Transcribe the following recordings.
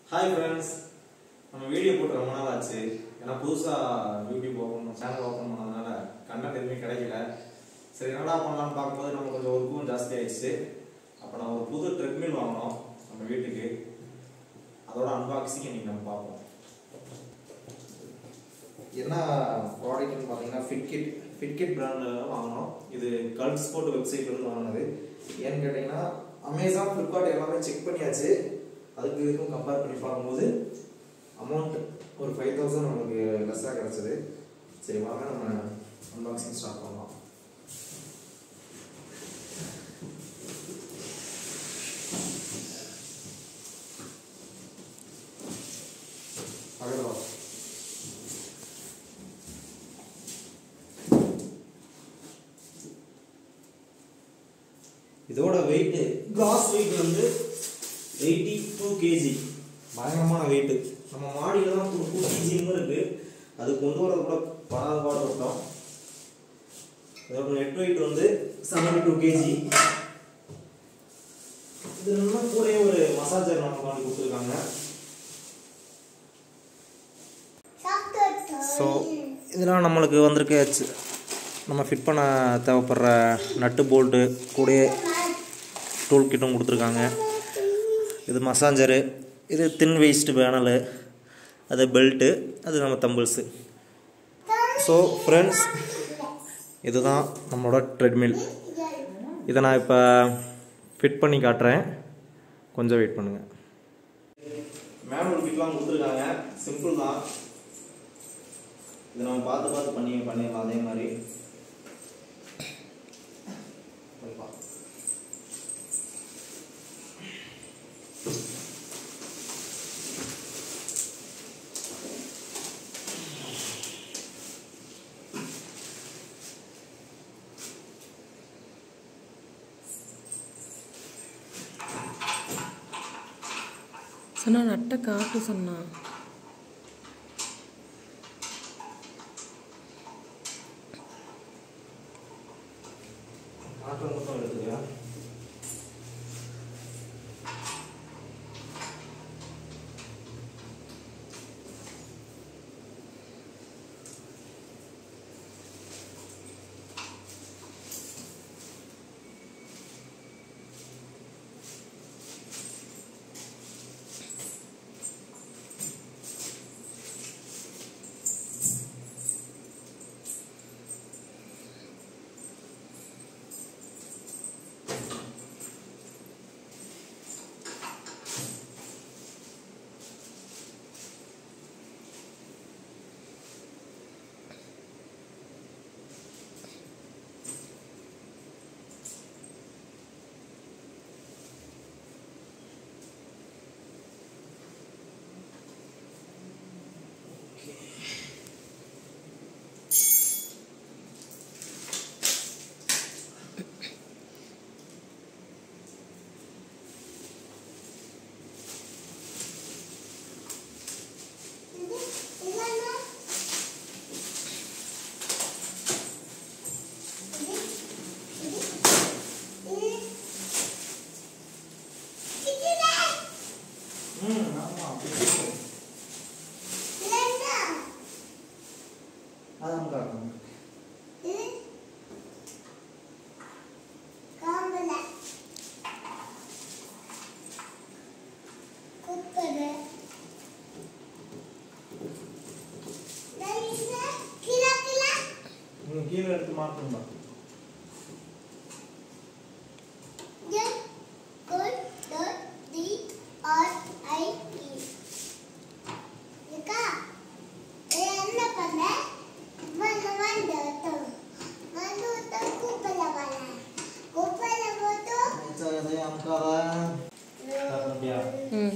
Hi friends நம்ம video போட்டு ரொம்ப நாள் ஆச்சு ஏன்னா புதுசாக யூடியூப் ஓப்பன் சேனல் ஓப்பன் பண்ணதுனால கண்டென்ட் எதுவுமே கிடைக்கல சரி என்னடா பண்ணலாம்னு பார்க்கும்போது நம்ம கொஞ்சம் ஒர்க்கும் ஜாஸ்தி ஆயிடுச்சு அப்போ நான் ஒரு புது ட்ரெட்மில் வாங்கினோம் நம்ம வீட்டுக்கு அதோட அன்பாக்சிங் இன்னைக்கு நம்ம பார்ப்போம் என்ன ப்ராடக்ட்னு பார்த்தீங்கன்னா ஃபிட்கிட் ஃபிட்கிட் பிராண்டில் வாங்கினோம் இது கல்ட் ஸ்போர்ட் வெப்சைட்லேருந்து வாங்கினது ஏன்னு கேட்டிங்கன்னா அமேசான் ஃப்ளிப்கார்ட் எல்லாமே செக் பண்ணியாச்சு அதுக்கு இதுக்கும் கம்பேர் பண்ணி பார்க்கும்போது அமௌண்ட் ஒரு ஃபைவ் தௌசண்ட் நமக்கு லெஸ்ஸாக கிடச்சிது சரி வாங்க நம்ம அன்பாக்சிங் ஸ்டார்ட் பண்ணலாம் பக்கத்துல வா. இதோட வெயிட் கிராஸ் வெயிட் வந்து எயிட்டி டூ கேஜி பயங்கரமான வெயிட் நம்ம மாடியில தான் டூ கேஜின்னு இருக்கு அது கொண்டு வரது கூட படாத பாடு விட்டோம் இதோட நெட் வெயிட் வந்து செவன்டி டூ கேஜி இது இன்னும் கூடயே ஒரு மசாஜர் நமக்கு வாங்கி கொடுத்துருக்காங்க ஸோ இதெல்லாம் நம்மளுக்கு வந்திருக்க ச்- நம்ம ஃபிட் பண்ண தேவைப்படுற நட்டு போல்ட்டு கூடயே டூல் கிட்டும் கொடுத்துருக்காங்க இது மசாஞ்சரு இது தின் வேஸ்ட் பேனலு அது பெல்ட்டு அது நம்ம தம்பிள்ஸு ஸோ ஃப்ரெண்ட்ஸ் இதுதான் நம்மளோட ட்ரெட்மில் இதை நான் இப்போ ஃபிட் பண்ணி காட்டுறேன் கொஞ்சம் வெயிட் பண்ணுங்கள் மேனுவல் கிட்லாம் கொடுத்துருக்காங்க சிம்பிள் தான் இதை நம்ம பார்த்து பார்த்து பண்ணி பண்ணிடலாம் அதே மாதிரி போய்ப்பா. சொன்னா நட்டை காட்டு சொன்னா மாற்றம் மட்டும் எடுத்துக்கா ம் ஆமாம் அப்படி அதான் காட்டணும் நீங்கள் கீழே எடுத்து மாற்றணும் என்ன பண்ண வந்து வந்து வந்து கூப்பிடல பண்ண கூப்பிடல போட்டு எதையும் அமுக்காத அப்படியா ம்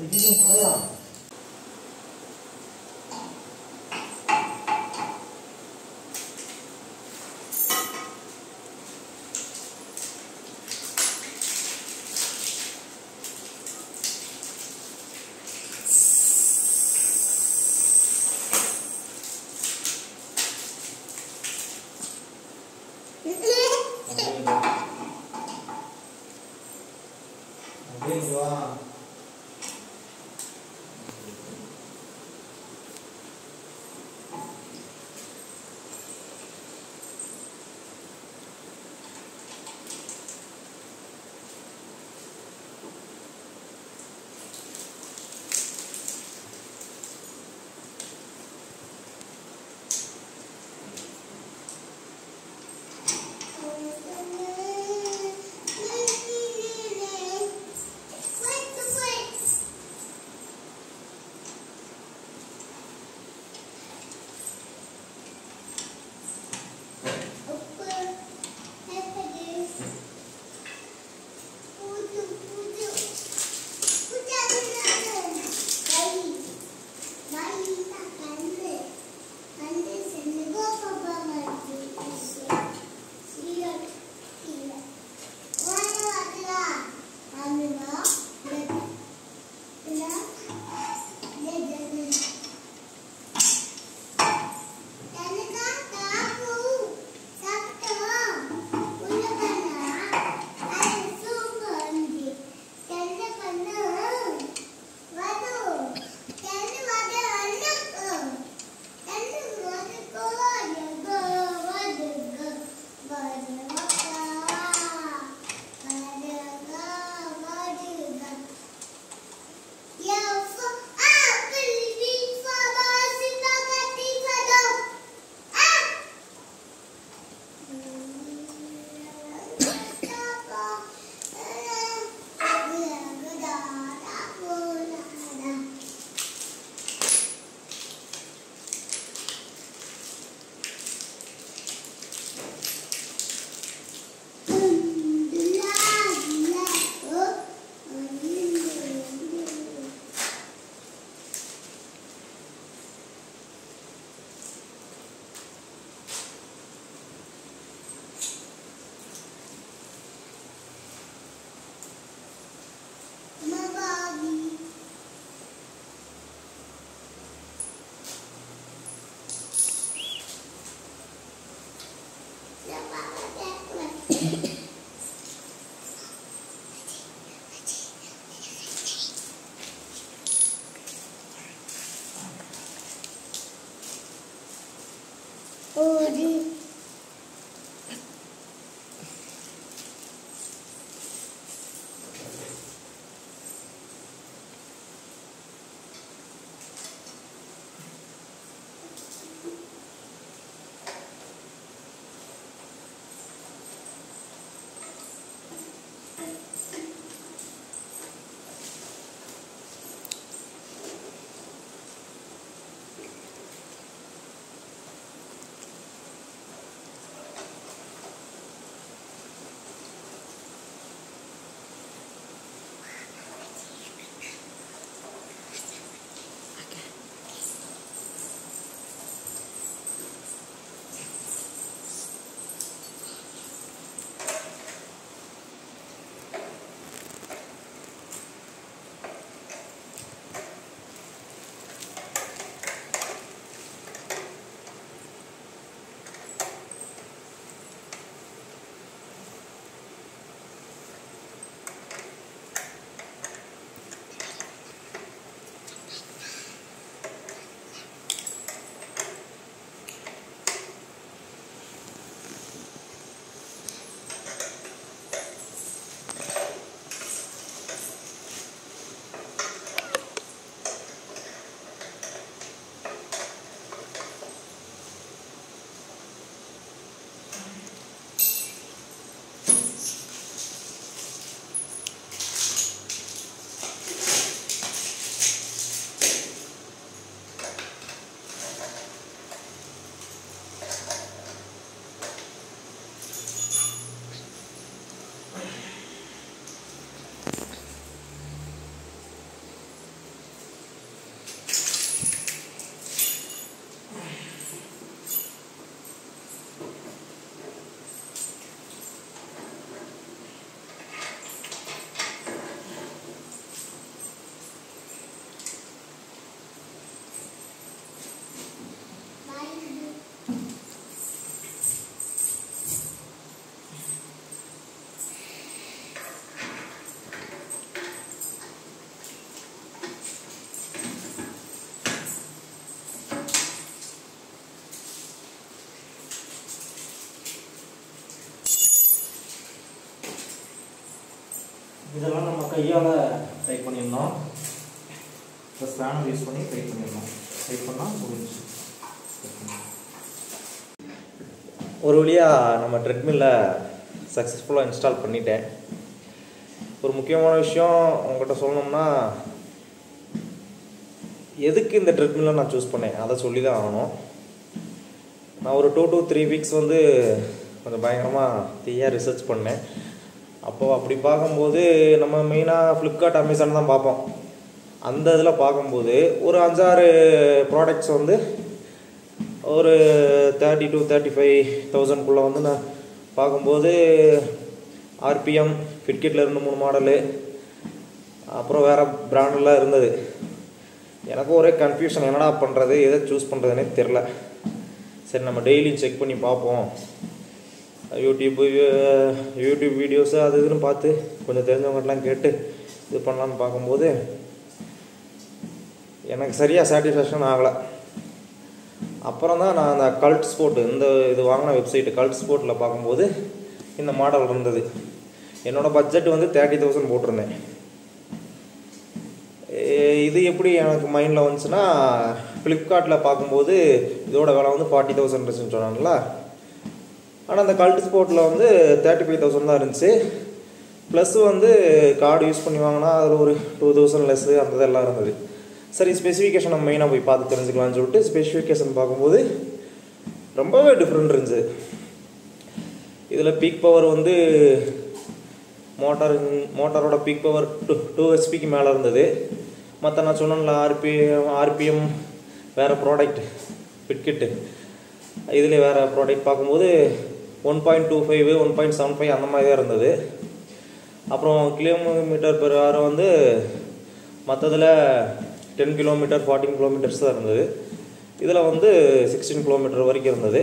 ஒரு இதெல்லாம் நம்ம கையால் டைப் பண்ணியிருந்தோம் இப்போ ஸ்பேனர் யூஸ் பண்ணி டைப் பண்ணியிருந்தோம் டைப் பண்ணால் முடிஞ்சு ஒரு வழியாக நம்ம ட்ரெட்மில்ல சக்ஸஸ்ஃபுல்லாக இன்ஸ்டால் பண்ணிட்டேன் ஒரு முக்கியமான விஷயம் உங்கள்கிட்ட சொல்லணும்னா எதுக்கு இந்த ட்ரெட்மில்லை நான் சூஸ் பண்ணேன் அதை சொல்லி தான் ஆகணும் நான் ஒரு டூ டூ த்ரீ வீக்ஸ் வந்து கொஞ்சம் பயங்கரமாக தீயாக ரிசர்ச் பண்ணேன் அப்போது அப்படி பார்க்கும்போது நம்ம மெயினாக ஃப்ளிப்கார்ட் அமேசான் தான் பார்ப்போம் அந்த இதில் பார்க்கும்போது ஒரு அஞ்சாறு ப்ராடக்ட்ஸ் வந்து ஒரு தேர்ட்டி டு தேர்ட்டி ஃபைவ் தௌசண்ட்குள்ளே வந்து நான் பார்க்கும்போது ஆர்பிஎம் ஃபிட்கிட்டில் ரெண்டு மூணு மாடலு அப்புறம் வேறு பிராண்டெல்லாம் இருந்தது எனக்கு ஒரே கன்ஃபியூஷன் என்னடா பண்ணுறது எதை சூஸ் பண்ணுறதுனே தெரில சரி நம்ம டெய்லியும் செக் பண்ணி பார்ப்போம் யூடியூப் யூடியூப் வீடியோஸு அது இதுன்னு பார்த்து கொஞ்சம் தெரிஞ்சவங்கட்டலாம் கேட்டு இது பண்ணலான்னு பார்க்கும்போது எனக்கு சரியாக சாட்டிஸ்ஃபேக்ஷன் ஆகலை அப்புறம் தான் நான் அந்த கல்ட் ஸ்போர்ட் இந்த இது வாங்கின வெப்சைட்டு கல்ட் ஸ்போர்ட்டில் பார்க்கும்போது இந்த மாடல் இருந்தது என்னோடய பட்ஜெட் வந்து தேர்ட்டி தௌசண்ட் போட்டிருந்தேன் ஏ- இது எப்படி எனக்கு மைண்டில் வந்துச்சுன்னா ஃப்ளிப்கார்ட்டில் பார்க்கும்போது இதோட விலை வந்து ஃபார்ட்டி தௌசண்ட் இருந்துச்சுன்னு சொன்னாங்களா ஆனால் அந்த கல்ட் ஸ்போர்ட்டில் வந்து தேர்ட்டி ஃபைவ் தௌசண்ட் தான் இருந்துச்சு ப்ளஸ் வந்து கார்டு யூஸ் பண்ணி வாங்கினா அதில் ஒரு டூ தௌசண்ட் லெஸ்ஸு அந்த இதெல்லாம் இருந்தது சரி ஸ்பெசிஃபிகேஷன் நம்ம மெயினாக போய் பார்த்து தெரிஞ்சுக்கலாம்னு சொல்லிட்டு ஸ்பெசிஃபிகேஷன் பார்க்கும்போது ரொம்பவே டிஃப்ரெண்ட் இருந்துச்சு இதில் பீக் பவர் வந்து மோட்டார் மோட்டாரோட பீக் பவர் டூ டூ ஹெச்பிக்கு மேலே இருந்தது மற்ற நான் சொன்னேன்ல ஆர்பி ஆர்பிஎம் வேறு ப்ராடக்ட் ஃபிட்கிட்டு இதில் வேறு ப்ராடக்ட் பார்க்கும்போது one point two five one point seven five அந்த மாதிரி தான் இருந்தது அப்புறம் கிலோமீட்டர் பெர் ஹவர் வந்து மற்றதில் டென் கிலோமீட்டர் ஃபார்ட்டின் கிலோமீட்டர்ஸ் தான் இருந்தது இதில் வந்து சிக்ஸ்டீன் கிலோமீட்டர் வரைக்கும் இருந்தது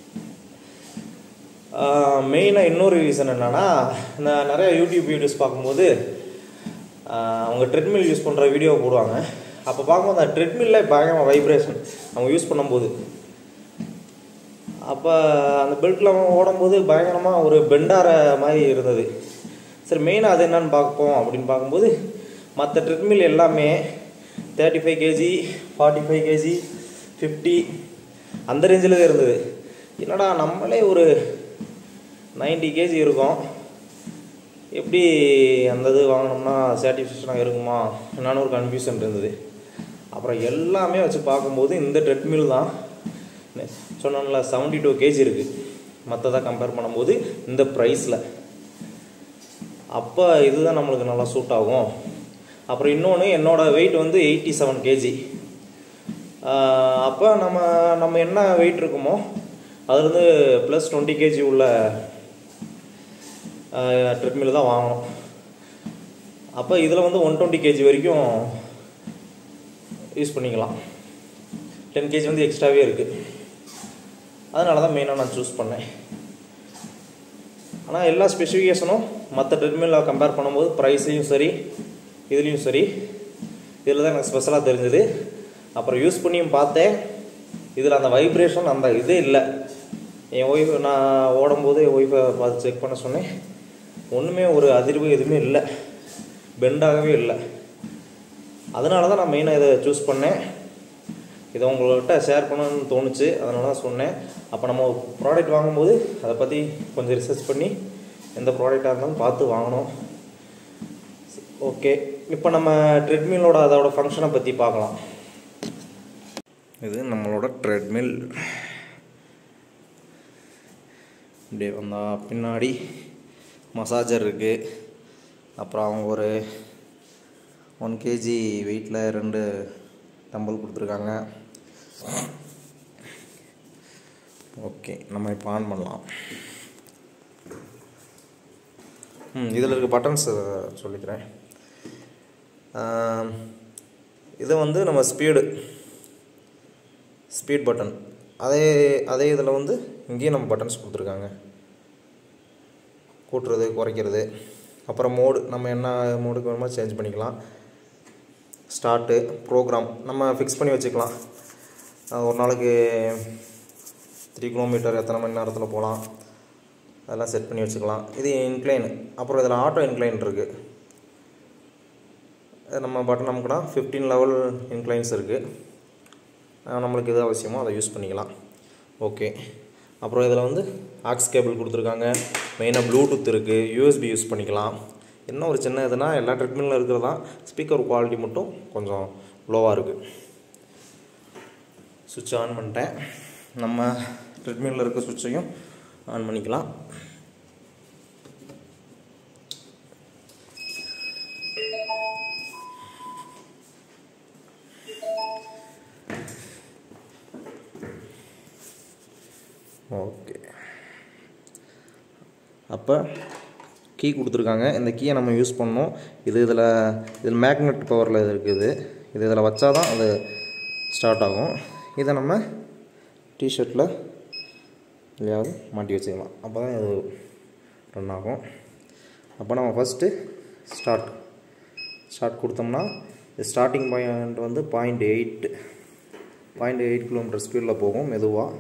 மெயினாக இன்னொரு ரீசன் என்னென்னா நான் நிறைய யூடியூப் வீடியோஸ் பார்க்கும்போது ஆஹ் அவங்க ட்ரெட்மில் யூஸ் பண்ணுற வீடியோ போடுவாங்க அப்போ பார்க்கும்போது அந்த ட்ரெட்மில்ல பயங்கரமாக வைப்ரேஷன் அவங்க யூஸ் பண்ணும்போது அப்போ அந்த பெல்ட்டில் அவன் ஓடும்போது பயங்கரமாக ஒரு பெண்டார மாதிரி இருந்தது சரி மெயினாக அது என்னன்னு பார்ப்போம் அப்படின்னு பார்க்கும்போது மற்ற ட்ரெட்மில் எல்லாமே thirty five KG forty five KG fifty அந்த ரேஞ்சில் தான் இருந்தது என்னடா நம்மளே ஒரு 90 கேஜி இருக்கும் எப்படி அந்த இது வாங்கினோம்னா சாட்டிஸ்ஃபேக்ஷனாக இருக்குமா என்னன்னு ஒரு கன்ஃபியூஷன் இருந்தது அப்புறம் எல்லாமே வச்சு பார்க்கும்போது இந்த ட்ரெட்மில் தான் சொன்னோம்ல செவன்ட்டி டூ கேஜி இருக்குது மற்றதை கம்பேர் பண்ணும்போது இந்த ப்ரைஸில் அப்போ இதுதான் நம்மளுக்கு நல்லா சூட் ஆகும் அப்புறம் இன்னொன்று என்னோடய வெயிட் வந்து எயிட்டி செவன் கேஜி அப்போ நம்ம நம்ம என்ன வெயிட் இருக்குமோ அதுலேருந்து ப்ளஸ் டுவெண்ட்டி கேஜி உள்ள ட்ரெட்மில் தான் வாங்கணும் அப்போ இதில் வந்து ஒன் டுவெண்ட்டி கேஜி வரைக்கும் யூஸ் பண்ணிக்கலாம் டென் கேஜி வந்து எக்ஸ்ட்ராவே இருக்குது அதனால தான் மெயினாக நான் சூஸ் பண்ணேன் ஆனால் எல்லா ஸ்பெசிஃபிகேஷனும் மற்ற ட்ரெட்மில்ல கம்பேர் பண்ணும்போது ப்ரைஸையும் சரி இதுலேயும் சரி இதில் தான் எனக்கு ஸ்பெஷலாக தெரிஞ்சது அப்புறம் யூஸ் பண்ணியும் பார்த்தேன் இதில் அந்த வைப்ரேஷன் அந்த இதே இல்லை என் ஒய்ஃப் நான் ஓடும்போது என் ஒய்ஃபை பார்த்து செக் பண்ண சொன்னேன் ஒன்றுமே ஒரு அதிர்வு எதுவுமே இல்லை பெண்டாகவே இல்லை அதனால தான் நான் மெயினாக இதை சூஸ் பண்ணேன் இதை உங்கள்கிட்ட ஷேர் பண்ணணும்னு தோணுச்சு அதனால தான் சொன்னேன் அப்போ நம்ம ப்ராடக்ட் வாங்கும்போது அதை பற்றி கொஞ்சம் ரிசர்ச் பண்ணி எந்த ப்ராடக்டாக இருந்தாலும் பார்த்து வாங்கணும் ஓகே இப்போ நம்ம ட்ரெட்மிலோட அதோட ஃபங்க்ஷனை பற்றி பார்க்கலாம் இது நம்மளோட ட்ரெட்மில் இப்படியே வந்தா பின்னாடி மசாஜர் இருக்குது அப்புறம் அவங்க ஒரு ஒன் கேஜி வெயிட்டில் ரெண்டு டம்பல் கொடுத்துருக்காங்க ஓகே நம்ம இப்போ ஆன் பண்ணலாம் ம் இதில் இருக்க பட்டன்ஸ் சொல்லிக்கிறேன் ஆம், இது வந்து நம்ம ஸ்பீடு ஸ்பீட் பட்டன் அதே அதே இதில் வந்து இங்கேயும் நம்ம பட்டன்ஸ் கொடுத்துருக்காங்க கூட்டுறது குறைக்கிறது அப்புறம் மோடு நம்ம என்ன மோடுக்கு வேணுமோ சேஞ்ச் பண்ணிக்கலாம் ஸ்டார்ட்டு ப்ரோக்ராம் நம்ம ஃபிக்ஸ் பண்ணி வச்சுக்கலாம் அஹ் ஒரு நாளைக்கு த்ரீ கிலோமீட்டர் எத்தனை மணி நேரத்தில் போகலாம் அதெல்லாம் செட் பண்ணி வச்சுக்கலாம் இது இன்க்ளைன் அப்புறம் இதில் ஆட்டோ இன்க்ளைன் இருக்குது நம்ம பட்டன் நமக்குனா ஃபிஃப்டீன் லெவல் இன்க்ளைன்ஸ் இருக்குது நம்மளுக்கு எது அவசியமோ அதை யூஸ் பண்ணிக்கலாம் ஓகே அப்புறம் இதில் வந்து ஆக்ஸ் கேபிள் கொடுத்துருக்காங்க மெயினாக ப்ளூடூத் இருக்குது யூஎஸ்பி யூஸ் பண்ணிக்கலாம் என்ன ஒரு சின்ன இதுனா எல்லா ட்ரெட்மில்லில் இருக்கிறது தான் ஸ்பீக்கர் குவாலிட்டி மட்டும் கொஞ்சம் லோவாக இருக்குது சுவிட்ச் ஆன் பண்ணிட்டேன் நம்ம ட்ரெட்மில்லில் இருக்க சுவிட்சையும் ஆன் பண்ணிக்கலாம் ஓகே அப்போ கீ கொடுத்துருக்காங்க இந்த கீயை நம்ம யூஸ் பண்ணோம் இது இதில் இதில் மேக்னெட் பவரில் இருக்குது இது இதில் வச்சா தான் அது ஸ்டார்ட் ஆகும் இதை நம்ம டிஷர்ட்டில் இல்லையாவது மாட்டி வச்சுக்கலாம் அப்போ தான் இது ரன் ஆகும் அப்போ நம்ம ஃபஸ்ட்டு ஸ்டார்ட் ஸ்டார்ட் கொடுத்தோம்னா ஸ்டார்டிங் பாயிண்ட் வந்து point eight point eight kilometre ஸ்பீடில் போகும் மெதுவாக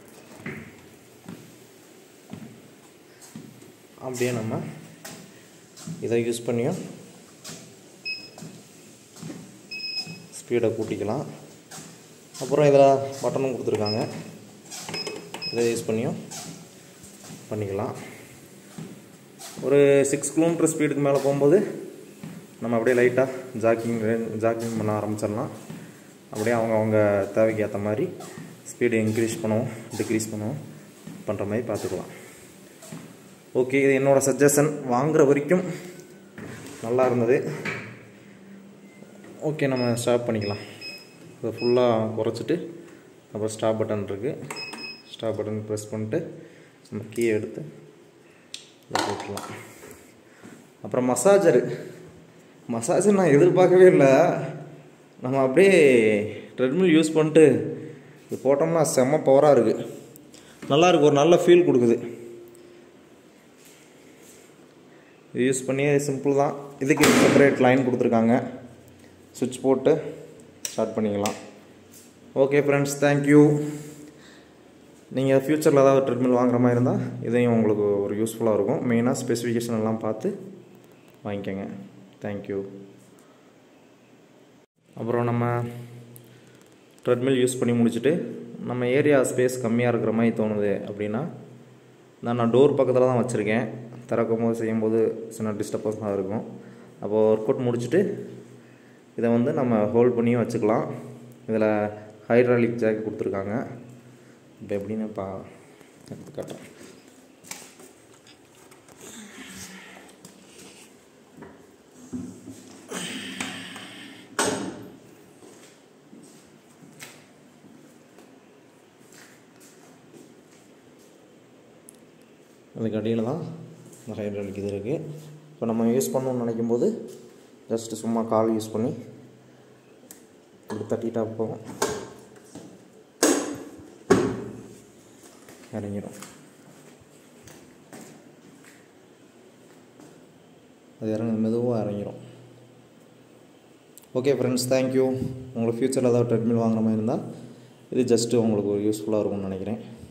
அப்படியே நம்ம இதை யூஸ் பண்ணியும் ஸ்பீடை கூட்டிக்கலாம் அப்புறம் இதில் பட்டனும் கொடுத்துருக்காங்க இதை யூஸ் பண்ணியும் பண்ணிக்கலாம் ஒரு சிக்ஸ் கிலோமீட்டர் ஸ்பீடுக்கு மேலே போகும்போது நம்ம அப்படியே லைட்டாக ஜாக்கிங் ஜாக்கிங் பண்ண ஆரம்பிச்சிடலாம் அப்படியே அவங்க அவங்க தேவைக்கு ஏற்ற மாதிரி ஸ்பீடு இன்க்ரீஸ் பண்ணுவோம் டிக்ரீஸ் பண்ணுவோம் பண்ணுற மாதிரி பார்த்துக்கலாம் ஓகே இது என்னோடய சஜஷன் வாங்குகிற வரைக்கும் நல்லா இருந்தது ஓகே நம்ம ஸ்டாப் பண்ணிக்கலாம் இதை ஃபுல்லாக குறைச்சிட்டு அப்புறம் ஸ்டாப் பட்டன் இருக்குது ஸ்டாப் பட்டன் ப்ரெஸ் பண்ணிட்டு நம்ம கீயை எடுத்து இதை போட்டுடலாம் அப்புறம் மசாஜரு மசாஜர் நான் எதிர்பார்க்கவே இல்லை நம்ம அப்படியே ட்ரெட்மில் யூஸ் பண்ணிட்டு இது போட்டோம்னா செம்ம பவராக இருக்குது நல்லா இருக்கு ஒரு நல்ல ஃபீல் கொடுக்குது இது யூஸ் பண்ணி சிம்பிள் தான் இதுக்கு செப்பரேட் லைன் கொடுத்துருக்காங்க சுவிட்ச் போட்டு ஸ்டார்ட் பண்ணிக்கலாம் ஓகே ஃப்ரெண்ட்ஸ் தேங்க்யூ நீங்கள் ஃப்யூச்சரில் ஏதாவது ட்ரெட்மில் வாங்குற மாதிரி இருந்தால் இதையும் உங்களுக்கு ஒரு யூஸ்ஃபுல்லாக இருக்கும் மெயினாக ஸ்பெசிஃபிகேஷன் எல்லாம் பார்த்து வாங்கிக்கோங்க தேங்க்யூ அப்புறம் நம்ம ட்ரெட்மில் யூஸ் பண்ணி முடிச்சுட்டு நம்ம ஏரியா ஸ்பேஸ் கம்மியாக இருக்கிற மாதிரி தோணுது அப்படின்னா நான் நான் டோர் பக்கத்தில் தான் வச்சுருக்கேன் திறக்கும் போது செய்யும்போது சின்ன டிஸ்டர்பன்ஸாக இருக்கும் அப்போது ஒர்க் அவுட் முடிச்சுட்டு இதை வந்து நம்ம ஹோல்ட் பண்ணியும் வச்சுக்கலாம் இதில் ஹைட்ராலிக் ஜாக் கொடுத்துருக்காங்க இப்போ எப்படின்னு பா எடுத்து காட்டுறேன் அதுக்கு அடியில் தான் இந்த ஹைட்ராலிக் இது இருக்குது இப்போ நம்ம யூஸ் பண்ணணும்னு நினைக்கும் போது ஜஸ்ட்டு சும்மா கால் யூஸ் பண்ணி இப்படி தட்டிட்டா போகும் இறங்கிடும் அது இறங்க மெதுவாக இறங்கிடும் ஓகே ஃப்ரெண்ட்ஸ் தேங்க்யூ உங்களுக்கு ஃப்யூச்சரில் ஏதாவது ட்ரெட்மில் வாங்குற மாதிரி இருந்தால் இது ஜஸ்ட்டு உங்களுக்கு ஒரு யூஸ்ஃபுல்லாக இருக்கும்னு நினைக்கிறேன்